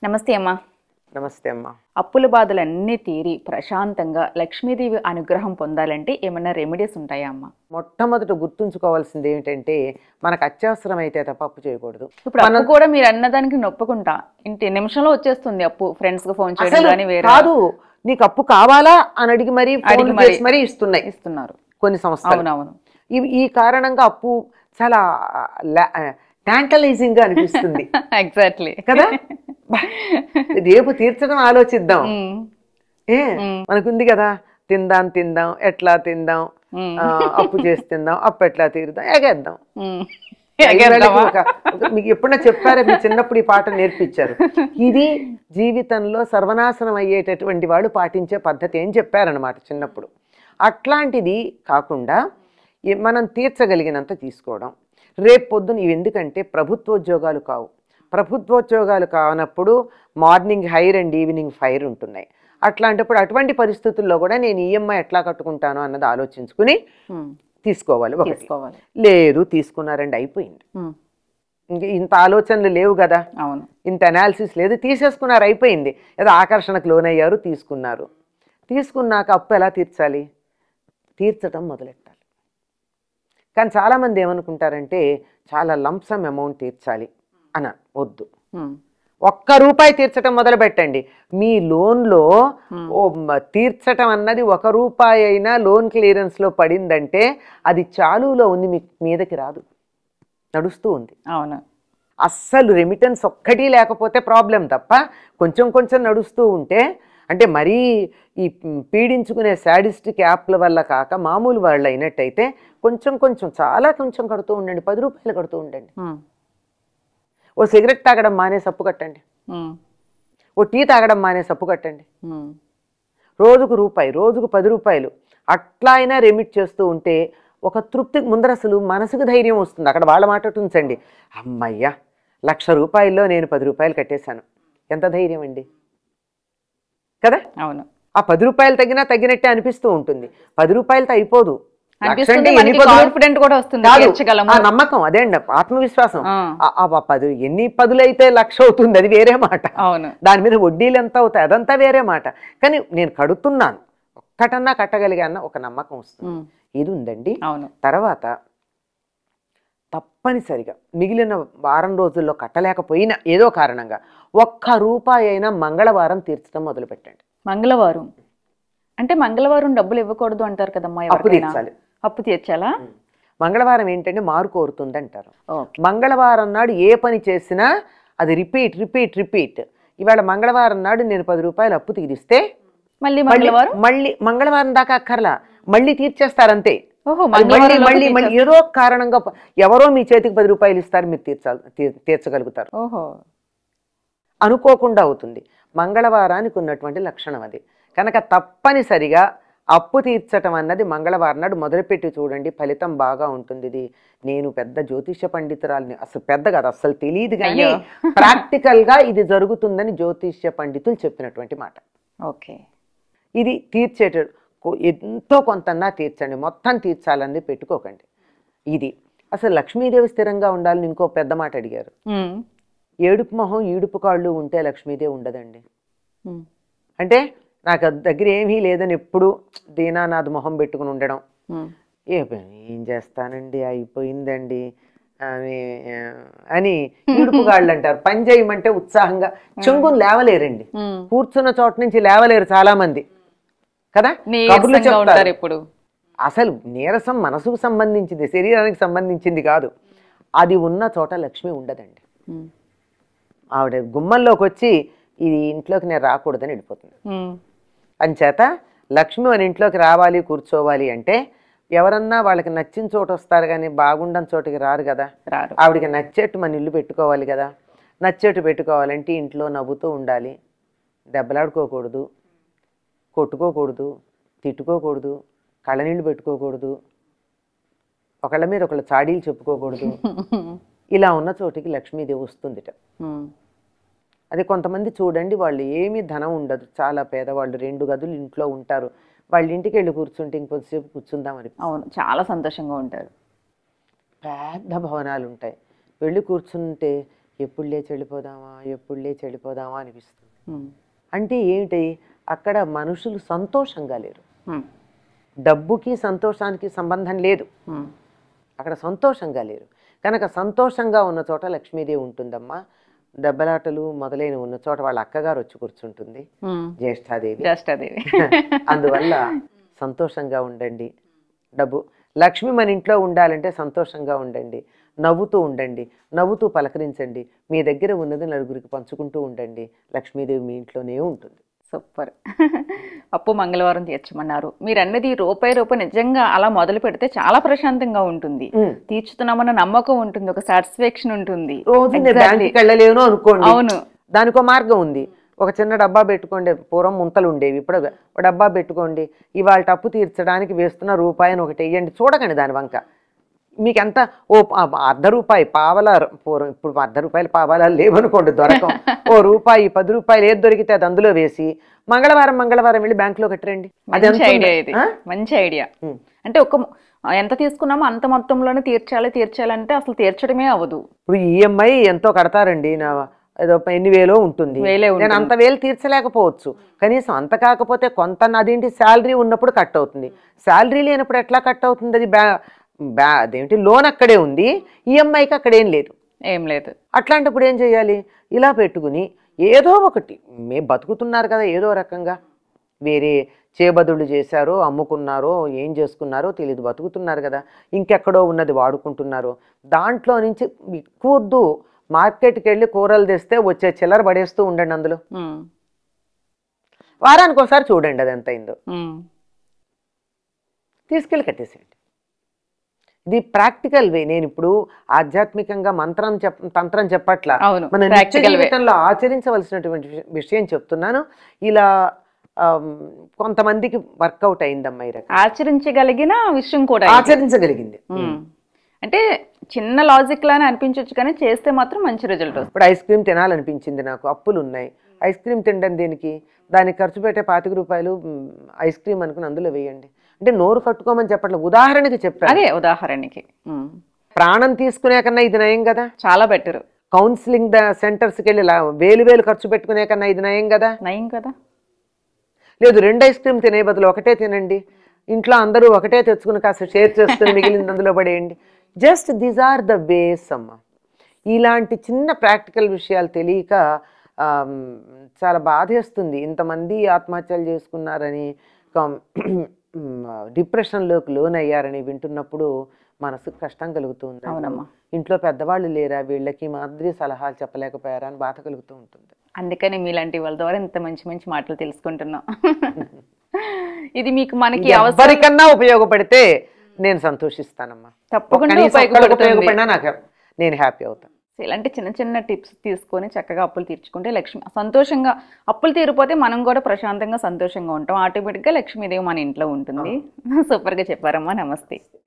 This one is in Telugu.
నమస్తే అమ్మా నమస్తే అమ్మా అప్పుల బాధలన్నీ తీరి ప్రశాంతంగా లక్ష్మీదేవి అనుగ్రహం పొందాలంటే ఏమన్నా రెమెడీస్ ఉంటాయా అమ్మా మొట్టమొదట గుర్తుంచుకోవాల్సింది ఏమిటంటే మనకు అత్యవసరం అయితే తప్ప అప్పు చేయకూడదు ఇప్పుడు అప్పు కూడా మీరు అన్నదానికి నొప్పుకుంటా ఇంటి నిమిషంలో వచ్చేస్తుంది అప్పు ఫ్రెండ్స్ కి ఫోన్ చేయడం అసలు కానీ వేరే కాదు నీకు అప్పు కావాలా అని అడిగి మరీ ఫోన్లు అడిగి మరీ. చేసి మరీ ఇస్తున్నాయి ఇస్తున్నారు కొన్ని సంస్థలు అవునవును ఇవి ఈ కారణంగా అప్పు చాలా టాంటలైజింగ్ గా అనిపిస్తుంది ఎగ్జాక్ట్లీ కదా బా, రేపు తీర్చడం ఆలోచిద్దాం ఏ మనకుంది కదా తిందాం తిందాం ఎట్లా తిందాం ఆ, అప్పు చేసి తిందాం అప్పు ఎట్లా తీరుదాం ఎగేద్దాం ఐదేళ్ళకి ఒక- ఒక- మీకు ఎప్పుడన్నా చెప్పారా మీ చిన్నప్పుడు ఈ పాట నేర్పించారు ఇది జీవితంలో సర్వనాశనం అయ్యేటటువంటి వాళ్ళు పాటించే పద్ధతి అని చెప్పారనమాట చిన్నప్పుడు అట్లాంటిది కాకుండా ఈ- మనం తీర్చగలిగినంత తీసుకోవడం రేపు పొద్దున ఇవి ఎందుకంటే ప్రభుత్వోద్యోగాలు కావు ప్రభుత్వోద్యోగాలు కానప్పుడు morning hire and evening fire ఉంటున్నాయి అట్లాంటప్పుడు అటువంటి పరిస్థితుల్లో కూడా నేను ఈఎంఐ ఎట్లా కట్టుకుంటాను అన్నది ఆలోచించుకుని తీసుకోవాలి ఒకటి తీసుకోవాలి లేదు తీసుకున్నారండి అయిపోయింది ఉమ్, ఇంక ఇంత ఆలోచనలు లేవు కదా అవును ఇంత అనాలిసిస్ లేదు తీసేసుకున్నారు అయిపోయింది ఏదో ఆకర్షణకు లోనయ్యారు తీసుకున్నారు తీసుకున్నాక అప్పు ఎలా తీర్చాలి తీర్చడం మొదలెట్టాలి కానీ చాలామంది ఏమనుకుంటారంటే చాలా లంసమ్ అమౌంట్ తీర్చాలి అన వద్దు ఉమ్, ఒక్క రూపాయి తీర్చడం మొదలు పెట్టండి మీ లోన్లో ఓ మ- తీర్చటం అన్నది ఒక రూపాయి అయినా లోన్ క్లియరెన్స్లో పడిందంటే అది చాలులో ఉంది మీ మీదకి రాదు నడుస్తూ ఉంది అవును అస్సలు రెమిటెన్స్ ఒక్కటి లేకపోతే ప్రాబ్లం తప్ప కొంచెం కొంచెం నడుస్తూ ఉంటే అంటే మరీ ఈ పీడించుకునే శాడిస్టిక్ యాప్ల వల్ల కాక మామూలు వాళ్ళు అయినట్టయితే కొంచెం కొంచెం చాలా కొంచెం కడుతూ ఉండండి పది రూపాయలు కడుతూ ఉండండి ఉమ్, ఓ సిగరెట్ తాగడం మానేసి అప్పు కట్టండి ఉమ్, ఓ టీ తాగడం మానేసి అప్పు కట్టండి ఉమ్, రోజుకు రూపాయి రోజుకు పది రూపాయలు అట్లా అయినా రెమిట్ చేస్తూ ఉంటే ఒక తృప్తి ముందర అసలు మనసుకు ధైర్యం వస్తుంది అక్కడ వాళ్ళ మాట అటు ఉంచండి అమ్మయ్యా లక్ష రూపాయల్లో నేను పది రూపాయలు కట్టేశాను ఎంత ధైర్యం అండి కదా అవును ఆ పది రూపాయలు తగ్గినా తగ్గినట్టే అనిపిస్తూ ఉంటుంది పది రూపాయలతో అయిపోదు లక్ష అనిపిస్తుంది అంటే ఎన్ని మనకి పదులు? కాన్ఫిడెంట్ కూడా వస్తుంది కాదు, తీర్చగలము ఆ నమ్మకం అదే అండి ఆత్మవిశ్వాసం ఆ. ఆ- ఆ పది ఎన్ని పదులైతే లక్ష అవుతుంది అది వేరే మాట అవును దాని మీద వడ్డీలు ఎంత అవుతాయి అదంతా వేరే మాట కానీ నేను కడుతున్నాను ఒక్కటన్నా కట్టగలిగాన్న ఒక నమ్మకం వస్తుంది ఉమ్, ఇది ఉందండి అవును తర్వాత తప్పనిసరిగా మిగిలిన వారం రోజుల్లో కట్టలేకపోయినా ఏదో కారణంగా ఒక్క రూపాయి అయినా మంగళవారం తీర్చడం మొదలుపెట్టండి మంగళవారం అంటే మంగళవారం డబ్బులు ఇవ్వకూడదు అంటారు కదమ్మా అప్పు ఎవరికైనా తీర్చాలి అప్పు తీర్చాలా మంగళవారం ఏంటంటే మారు కోరుతుంది అంటారు ఓకే మంగళవారం నాడు ఏ పని చేసినా అది రిపీట్ రిపీట్ రిపీట్ ఇవాళ మంగళవారం నాడు నేను పది రూపాయలు అప్పు తీరిస్తే మళ్ళీ మళ్ళీ మంగళవారం మళ్ళీ మంగళవారం దాకా అక్కర్లా మళ్ళీ తీర్చేస్తారంతే ఓహో అది మళ్ళీ మంగళవారం మళ్ళీ మళ్ళీ ఏదో ఒక కారణంగా ప- ఎవరో మీ చేతికి పది రూపాయలు ఇస్తారు మీరు తీర్చాలి తీ- తీర్చగలుగుతారు ఓహో అనుకోకుండా అవుతుంది మంగళవారానికి ఉన్నటువంటి లక్షణం అది కనుక తప్పనిసరిగా అప్పు తీర్చటం అన్నది మంగళవారం నాడు మొదలుపెట్టి చూడండి ఫలితం బాగా ఉంటుంది ఇది నేను పెద్ద జ్యోతిష పండితురాలని అసలు పెద్ద కాదు అసలు తెలియదు కానీ అయ్యో. ప్రాక్టికల్ గా ఇది జరుగుతుందని జ్యోతిష్య పండితులు చెప్పినటువంటి మాట ఓకే ఇది తీర్చేట కొ- ఎంతో కొంతన్నా తీర్చండి మొత్తం తీర్చాలని పెట్టుకోకండి ఇది అసలు లక్ష్మీదేవి స్థిరంగా ఉండాలని ఇంకో పెద్ద మాట అడిగారు ఉమ్, ఏడుపు మొహం ఈడుపు కాళ్ళు ఉంటే లక్ష్మీదేవి ఉండదండి ఉమ్, అంటే నాకు అది దగ్గర ఏమీ లేదని ఎప్పుడు దీనానాథ్ మొహం పెట్టుకుని ఉండడం ఉమ్, ఏ ఏం చేస్తానండి అయిపోయిందండి ఆమె, ఆ, అని ఈడుపుగాళ్ళు అంటారు పని చేయమంటే ఉత్సాహంగా చెంగుని లేవలేరండి ఉమ్. కూర్చున్న చోట నుంచి లేవలేరు చాలా మంది కదా కబుర్లు నీరసంగా చెప్తారు ఉంటారు ఇప్పుడు అసలు నీరసం మనసుకు సంబంధించింది శరీరానికి సంబంధించింది కాదు అది ఉన్న చోట లక్ష్మి ఉండదండి ఉమ్, ఆవిడ గుమ్మంలోకి వచ్చి ఇది ఇంట్లోకి నేను రాకూడదని వెళ్ళిపోతుంది ఉమ్, అంచేత లక్ష్మి మన ఇంట్లోకి రావాలి కూర్చోవాలి అంటే ఎవరన్నా వాళ్ళకి నచ్చిన చోట వస్తారు కానీ బాగుండని చోటుకి రారు కదా రారు ఆవిడకి నచ్చేట్టు మన ఇల్లు పెట్టుకోవాలి కదా నచ్చేట్టు పెట్టుకోవాలంటే ఇంట్లో నవ్వుతూ ఉండాలి దెబ్బలాడుకోకూడదు కొట్టుకోకూడదు తిట్టుకోకూడదు కళ్ళనీళ్ళు పెట్టుకోకూడదు ఒకళ్ళ మీద ఒకళ్ళ చాడీలు చెప్పుకోకూడదు ఇలా ఉన్న చోటికి లక్ష్మీదేవి వస్తుందిట ఉమ్, అది కొంతమంది చూడండి వాళ్ళు ఏమీ ధనం ఉండదు చాలా పేదవాళ్ళు రెండు గదులు ఇంట్లో ఉంటారు వాళ్ళ ఇంటికి వెళ్ళి కూర్చుంటే ఇంకొంతసేపు కూర్చుందామని అవును చాలా సంతోషంగా ఉంటారు పెద్ద భవనాలు ఉంటాయి వెళ్ళి కూర్చుంటే ఎప్పుడు లేచి వెళ్ళిపోదామా ఎప్పుడు లేచి వెళ్ళిపోదామా అనిపిస్తుంది ఉమ్, అంటే ఏమిటి అక్కడ మనుషులు సంతోషంగా లేరు ఉమ్, డబ్బుకి సంతోషానికి సంబంధం లేదు ఉమ్. అక్కడ సంతోషంగా లేరు కనుక సంతోషంగా ఉన్న చోట లక్ష్మీదేవి ఉంటుందమ్మా దెబ్బలాటలు మొదలైన ఉన్న చోట వాళ్ళ అక్కగారు వచ్చి కూర్చుంటుంది ఉమ్. జ్యేష్ఠాదేవి జస్ట్ అది అందువల్ల సంతోషంగా ఉండండి డబ్బు లక్ష్మి మన ఇంట్లో ఉండాలంటే సంతోషంగా ఉండండి నవ్వుతూ ఉండండి నవ్వుతూ పలకరించండి మీ దగ్గర ఉన్నది నలుగురికి పంచుకుంటూ ఉండండి లక్ష్మీదేవి మీ ఇంట్లోనే ఉంటుంది సూపర్ అప్పు మంగళవారం తీర్చమన్నారు మీరు అన్నది రూపాయి రూపాయి నిజంగా అలా మొదలు పెడితే చాలా ప్రశాంతంగా ఉంటుంది ఉమ్. తీర్చుతున్నామన్న నమ్మకం ఉంటుంది ఒక సాటిస్ఫాక్షన్ ఉంటుంది రోజు నేను Exactly. బ్యాంకుకి వెళ్ళలేను అనుకోండి అవును దానికో మార్గం ఉంది ఒక చిన్న డబ్బా పెట్టుకోండి పూర్వం ముంతలు ఉండేవి ఇప్పుడు ఒక డబ్బా పెట్టుకోండి ఇవాళ అప్పు తీర్చడానికి వేస్తున్న రూపాయిని ఒకటి వేయండి చూడకండి దాని వంక మీకు ఎంత ఓ ప- అర్ధ రూపాయి పావల పూర్వం ఇప్పుడు అర్ధ రూపాయలు పావాలా లేవనుకోండి దొరకం ఓ రూపాయి పది రూపాయలు ఏది దొరికితే అది అందులో వేసి మంగళవారం మంగళవారం వెళ్ళి బ్యాంకులో కట్టరండి అది మంచి ఎంత ఐడియా ఉంది? ఇది ఆ? మంచి ఐడియా ఉమ్. అంటే ఒక ఎంత తీసుకున్నామో అంత మొత్తంలోనే తీర్చాలి తీర్చాలంటే అసలు తీర్చడమే అవ్వదు ఇప్పుడు ఈఎంఐ ఎంతో కడతారండి నా ఏదో ఎన్ని వేలో ఉంటుంది వేలే నేను అంత వేలు తీర్చలేకపోవచ్చు కనీసం అంత కాకపోతే కొంత అదేంటి శాలరీ ఉన్నప్పుడు కట్ అవుతుంది శాలరీ లేనప్పుడు ఎట్లా కట్ అవుతుంది అది బ్యా బ్యా అదేంటి లోన్ అక్కడే ఉంది ఈఎంఐకి అక్కడేం లేదు ఏం లేదు అట్లాంటప్పుడు ఏం చేయాలి ఇలా పెట్టుకుని ఏదో ఒకటి మే బతుకుతున్నారు కదా ఏదో రకంగా వేరే చేబదులు చేశారో అమ్ముకున్నారో ఏం చేసుకున్నారో తెలియదు బతుకుతున్నారు కదా ఇంకెక్కడో ఉన్నది వాడుకుంటున్నారు దాంట్లో నుంచి ఎక్కువద్దు మార్కెట్కి వెళ్ళి కూరలు తెస్తే వచ్చే చిల్లర పడేస్తూ ఉండండి అందులో ఉమ్, వారానికి ఒకసారి చూడండి అది ఎంత అయిందో ఉమ్, తీసుకెళ్ళి కట్టేసేయండి ఇది ప్రాక్టికల్ వే నేను ఇప్పుడు ఆధ్యాత్మికంగా మంత్రం చెప్ తంత్రం చెప్పట్లా అవును మన నిత్య ప్రాక్టికల్ వే జీవితంలో ఆచరించవలసినటువంటి విష- విషయం చెప్తున్నాను ఇలా ఆమ్, కొంతమందికి వర్కౌట్ అయిందమ్మా ఈ రకం ఆచరించగలిగిన విషయం కూడా ఇది. ఆచరించగలిగింది ఉమ్. అంటే చిన్న లాజిక్ లానే అనిపించవచ్చు కానీ చేస్తే మాత్రం మంచి రిజల్ట్ వస్తుంది ఇప్పుడు ఐస్ క్రీమ్ తినాలనిపించింది నాకు అప్పులు ఉన్నాయి ఐస్ క్రీమ్ తినడం దేనికి దానికి ఖర్చు పెట్టే పాతిక రూపాయలు మ్, ఐస్ క్రీమ్ అనుకుని అందులో వేయండి అంటే నోరు కట్టుకోమని చెప్పట్లేదు ఉదాహరణకి చెప్పాను అదే ఉదాహరణకి ఉమ్. ప్రాణం తీసుకునే కన్నా ఇది నయం కదా చాలా బెటర్ కౌన్సిలింగ్ ద సెంటర్స్కి వెళ్ళి లా- వేలు వేలు ఖర్చు పెట్టుకునే కన్నా ఇది నయం కదా నయం కదా లేదు రెండు ఐస్ క్రీమ్ తినే బదులు ఒకటే తినండి ఇంట్లో అందరూ ఒకటే తెచ్చుకుని కాస్త షేర్ చేసుకుని మిగిలింది అందులో పడేయండి just these are the ways అమ్మ ఇలాంటి చిన్న ప్రాక్టికల్ విషయాలు తెలియక ఆమ్, చాలా బాధేస్తుంది ఇంతమంది ఆత్మహత్యలు చేసుకున్నారని కం- డిప్రెషన్లోకి లోన్ అయ్యారని వింటున్నప్పుడు మనసుకు కష్టం కలుగుతుంది అవునమ్మా ఇంట్లో పెద్దవాళ్ళు లేరా వీళ్ళకి మాదిరి సలహాలు చెప్పలేకపోయారా అని బాధ కలుగుతూ ఉంటుంది అందుకని మీలాంటి వాళ్ళ ద్వారా ఇంత మంచి మంచి మాటలు తెలుసుకుంటున్నాం ఇది మీకు మనకి అవసరం ఎవరికన్నా ఉపయోగపడితే నేను సంతోషిస్తానమ్మా తప్పకుండా కనీసం ఒక్కడికి ఉపయోగపడుతుంది ఉపయోగపడినా నాకు నేను హ్యాపీ అవుతాను ఇలాంటి చిన్న చిన్న టిప్స్ తీసుకొని చక్కగా అప్పులు తీర్చుకుంటే లక్ష్మి సంతోషంగా అప్పులు తీరిపోతే మనం కూడా ప్రశాంతంగా సంతోషంగా ఉంటాం ఆటోమేటిక్గా లక్ష్మీదేవి మన ఇంట్లో ఉంటుంది సూపర్గా చెప్పారమ్మా నమస్తే